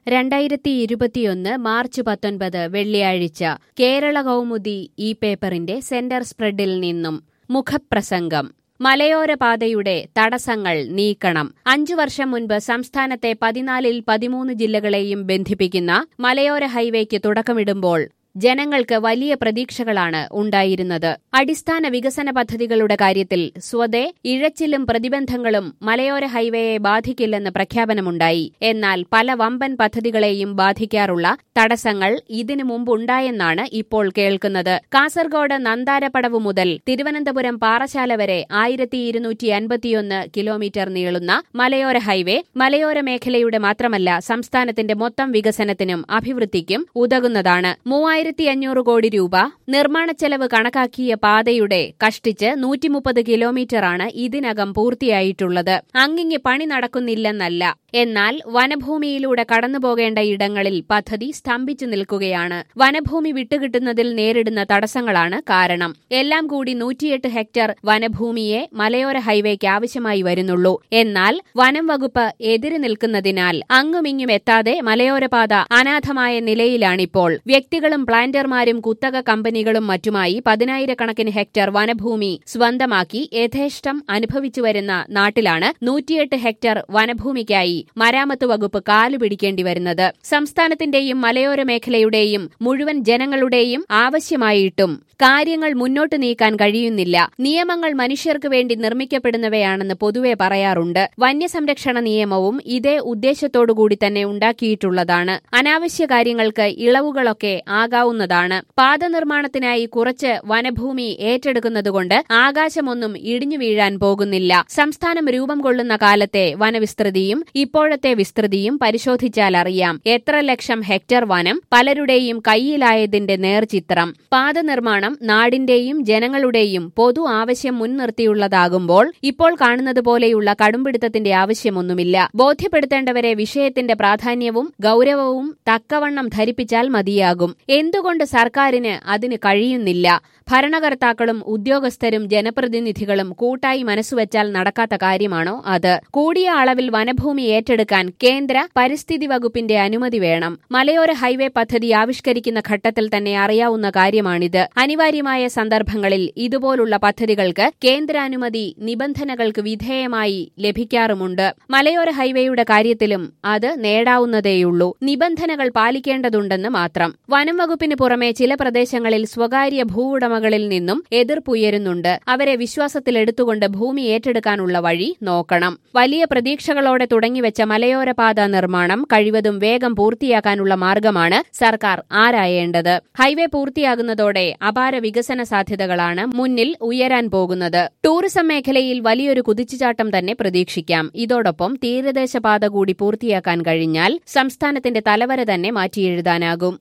രണ്ടായിരത്തി ഇരുപത്തിയൊന്ന് മാർച്ച് പത്തൊൻപത് വെള്ളിയാഴ്ച കേരള കൗമുദി ഈ പേപ്പറിന്റെ സെന്റർ സ്പ്രെഡിൽ നിന്നും മുഖപ്രസംഗം മലയോര പാതയുടെ തടസ്സങ്ങൾ നീക്കണം അഞ്ചു വർഷം മുൻപ് സംസ്ഥാനത്തെ പതിനാലിൽ പതിമൂന്ന് ജില്ലകളെയും ബന്ധിപ്പിക്കുന്ന മലയോര ഹൈവേക്ക് തുടക്കമിടുമ്പോൾ ജനങ്ങൾക്ക് വലിയ പ്രതീക്ഷകളാണ് ഉണ്ടായിരുന്നത് അടിസ്ഥാന വികസന പദ്ധതികളുടെ കാര്യത്തിൽ സ്വതേ ഇഴച്ചിലും പ്രതിബന്ധങ്ങളും മലയോര ഹൈവേയെ ബാധിക്കില്ലെന്ന് പ്രഖ്യാപനമുണ്ടായി എന്നാൽ പല വമ്പൻ പദ്ധതികളെയും ബാധിക്കാറുള്ള തടസ്സങ്ങൾ ഇതിനു മുമ്പുണ്ടായെന്നാണ് ഇപ്പോൾ കേൾക്കുന്നത് കാസർഗോഡ് നന്താരപ്പടവ് മുതൽ തിരുവനന്തപുരം പാറശാല വരെ ആയിരത്തി ഇരുന്നൂറ്റി അൻപത്തിയൊന്ന് കിലോമീറ്റർ നീളുന്ന മലയോര ഹൈവേ മലയോര മേഖലയുടെ മാത്രമല്ല സംസ്ഥാനത്തിന്റെ മൊത്തം വികസനത്തിനും അഭിവൃദ്ധിക്കും ഉതകുന്നതാണ് മൂവായിരത്തി അഞ്ഞൂറ് കോടി രൂപ നിർമ്മാണ ചെലവ് കണക്കാക്കിയ പാതയുടെ കഷ്ടിച്ച് നൂറ്റിമുപ്പത് കിലോമീറ്ററാണ് ഇതിനകം പൂർത്തിയായിട്ടുള്ളത് അങ്ങിങ്ങ് പണി നടക്കുന്നില്ലെന്നല്ല എന്നാൽ വനഭൂമിയിലൂടെ കടന്നുപോകേണ്ട ഇടങ്ങളിൽ പദ്ധതി സ്തംഭിച്ചു നിൽക്കുകയാണ് വനഭൂമി വിട്ടുകിട്ടുന്നതിൽ നേരിടുന്ന തടസ്സങ്ങളാണ് കാരണം എല്ലാം കൂടി നൂറ്റിയെട്ട് ഹെക്ടർ വനഭൂമിയെ മലയോര ഹൈവേക്ക് ആവശ്യമായി വരുന്നുള്ളൂ എന്നാൽ വനം വകുപ്പ് എതിര് നിൽക്കുന്നതിനാൽ അങ്ങുമിങ്ങും എത്താതെ മലയോരപാത അനാഥമായ നിലയിലാണിപ്പോൾ വ്യക്തികളും പ്ലാന്റർമാരും കുത്തക കമ്പനികളും മറ്റുമായി പതിനായിരക്കണക്കിന് ഹെക്ടർ വനഭൂമി സ്വന്തമാക്കി യഥേഷ്ടം അനുഭവിച്ചുവരുന്ന നാട്ടിലാണ് നൂറ്റിയെട്ട് ഹെക്ടർ വനഭൂമിക്കായി മരാമത്ത് വകുപ്പ് കാലുപിടിക്കേണ്ടി വരുന്നത് സംസ്ഥാനത്തിന്റെയും മലയോര മേഖലയുടെയും മുഴുവൻ ജനങ്ങളുടെയും ആവശ്യമായിട്ടും കാര്യങ്ങൾ മുന്നോട്ട് നീക്കാൻ കഴിയുന്നില്ല നിയമങ്ങൾ മനുഷ്യർക്ക് വേണ്ടി നിർമ്മിക്കപ്പെടുന്നവയാണെന്ന് പൊതുവെ പറയാറുണ്ട് വന്യസംരക്ഷണ നിയമവും ഇതേ ഉദ്ദേശത്തോടുകൂടി തന്നെ ഉണ്ടാക്കിയിട്ടുള്ളതാണ് അനാവശ്യ കാര്യങ്ങൾക്ക് ഇളവുകളൊക്കെ ആകാവുന്നതാണ് പാത നിർമ്മാണത്തിനായി കുറച്ച് വനഭൂമി ഏറ്റെടുക്കുന്നതുകൊണ്ട് ആകാശമൊന്നും ഇടിഞ്ഞു വീഴാൻ പോകുന്നില്ല സംസ്ഥാനം രൂപം കൊള്ളുന്ന കാലത്തെ വനവിസ്തൃതിയും ഇപ്പോഴത്തെ വിസ്തൃതിയും പരിശോധിച്ചാൽ അറിയാം എത്ര ലക്ഷം ഹെക്ടർ വനം പലരുടെയും കയ്യിലായതിന്റെ നേർചിത്രം പാത നിർമ്മാണം നാടിന്റെയും ജനങ്ങളുടെയും പൊതു ആവശ്യം മുൻനിർത്തിയുള്ളതാകുമ്പോൾ ഇപ്പോൾ കാണുന്നത് പോലെയുള്ള കടുംപിടുത്തത്തിന്റെ ആവശ്യമൊന്നുമില്ല ബോധ്യപ്പെടുത്തേണ്ടവരെ വിഷയത്തിന്റെ പ്രാധാന്യവും ഗൌരവവും തക്കവണ്ണം ധരിപ്പിച്ചാൽ മതിയാകും എന്തുകൊണ്ട് സർക്കാരിന് അതിന് കഴിയുന്നില്ല ഭരണകർത്താക്കളും ഉദ്യോഗസ്ഥരും ജനപ്രതിനിധികളും കൂട്ടായി മനസ്സുവെച്ചാൽ നടക്കാത്ത കാര്യമാണോ അത് കൂടിയ അളവിൽ വനഭൂമി ഏറ്റെടുക്കാൻ കേന്ദ്ര പരിസ്ഥിതി വകുപ്പിന്റെ അനുമതി വേണം മലയോര ഹൈവേ പദ്ധതി ആവിഷ്കരിക്കുന്ന ഘട്ടത്തിൽ തന്നെ അറിയാവുന്ന കാര്യമാണിത് അനിവാര്യമായ സന്ദർഭങ്ങളിൽ ഇതുപോലുള്ള പദ്ധതികൾക്ക് കേന്ദ്രാനുമതി നിബന്ധനകൾക്ക് വിധേയമായി ലഭിക്കാറുമുണ്ട് മലയോര ഹൈവേയുടെ കാര്യത്തിലും അത് നേടാവുന്നതേയുള്ളൂ നിബന്ധനകൾ പാലിക്കേണ്ടതുണ്ടെന്ന് മാത്രം വനം വകുപ്പിന് പുറമെ ചില പ്രദേശങ്ങളിൽ സ്വകാര്യ ഭൂവുടമകളിൽ നിന്നും എതിർപ്പുയരുന്നുണ്ട് അവരെ വിശ്വാസത്തിലെടുത്തുകൊണ്ട് ഭൂമി ഏറ്റെടുക്കാനുള്ള വഴി നോക്കണം വലിയ പ്രതീക്ഷകളോടെ തുടങ്ങിവെച്ച മലയോരപാത നിർമ്മാണം കഴിവതും വേഗം പൂർത്തിയാക്കാനുള്ള മാർഗമാണ് സർക്കാർ ആരായേണ്ടത് ഹൈവേ പൂർത്തിയാകുന്നതോടെ അപാര വികസന സാധ്യതകളാണ് മുന്നിൽ ഉയരാൻ പോകുന്നത് ടൂറിസം മേഖലയിൽ വലിയൊരു കുതിച്ചുചാട്ടം തന്നെ പ്രതീക്ഷിക്കാം ഇതോടൊപ്പം തീരദേശ പാത കൂടി പൂർത്തിയാക്കാൻ കഴിഞ്ഞാൽ സംസ്ഥാനത്തിന്റെ തലവര തന്നെ മാറ്റിയെഴുതാനാകും